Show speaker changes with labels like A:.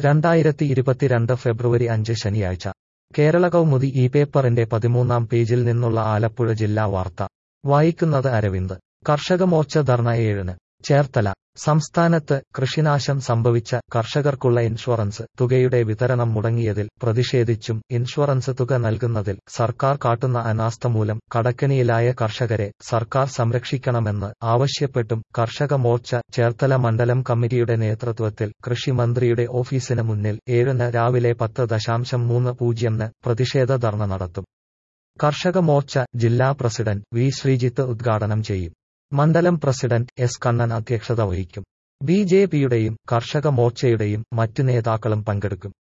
A: രണ്ടായിരത്തി ഇരുപത്തിരണ്ട് ഫെബ്രുവരി അഞ്ച് ശനിയാഴ്ച കേരള കൗമുദി ഈ പേപ്പറിന്റെ പതിമൂന്നാം പേജിൽ നിന്നുള്ള ആലപ്പുഴ ജില്ലാ വാർത്ത വായിക്കുന്നത് അരവിന്ദ് കർഷക മോർച്ച ധർണ ഏഴിന് ചേർത്തല സംസ്ഥാനത്ത് കൃഷിനാശം സംഭവിച്ച കർഷകർക്കുള്ള ഇൻഷുറൻസ് തുകയുടെ വിതരണം മുടങ്ങിയതിൽ പ്രതിഷേധിച്ചും ഇൻഷുറൻസ് തുക നൽകുന്നതിൽ സർക്കാർ കാട്ടുന്ന അനാസ്ഥ മൂലം കടക്കണിയിലായ കർഷകരെ സർക്കാർ സംരക്ഷിക്കണമെന്ന് ആവശ്യപ്പെട്ടും കർഷക മോർച്ച ചേർത്തല മണ്ഡലം കമ്മിറ്റിയുടെ നേതൃത്വത്തിൽ കൃഷിമന്ത്രിയുടെ ഓഫീസിന് മുന്നിൽ ഏഴിന് രാവിലെ പത്ത് ദശാംശം മൂന്ന് പൂജ്യംന് പ്രതിഷേധ ധർണ നടത്തും കർഷക മോർച്ച ജില്ലാ പ്രസിഡന്റ് വി ശ്രീജിത്ത് ഉദ്ഘാടനം ചെയ്യും മണ്ഡലം പ്രസിഡന്റ് എസ് കണ്ണൻ അധ്യക്ഷത വഹിക്കും ബി ജെ പിയുടെയും കർഷക മോർച്ചയുടെയും മറ്റു നേതാക്കളും പങ്കെടുക്കും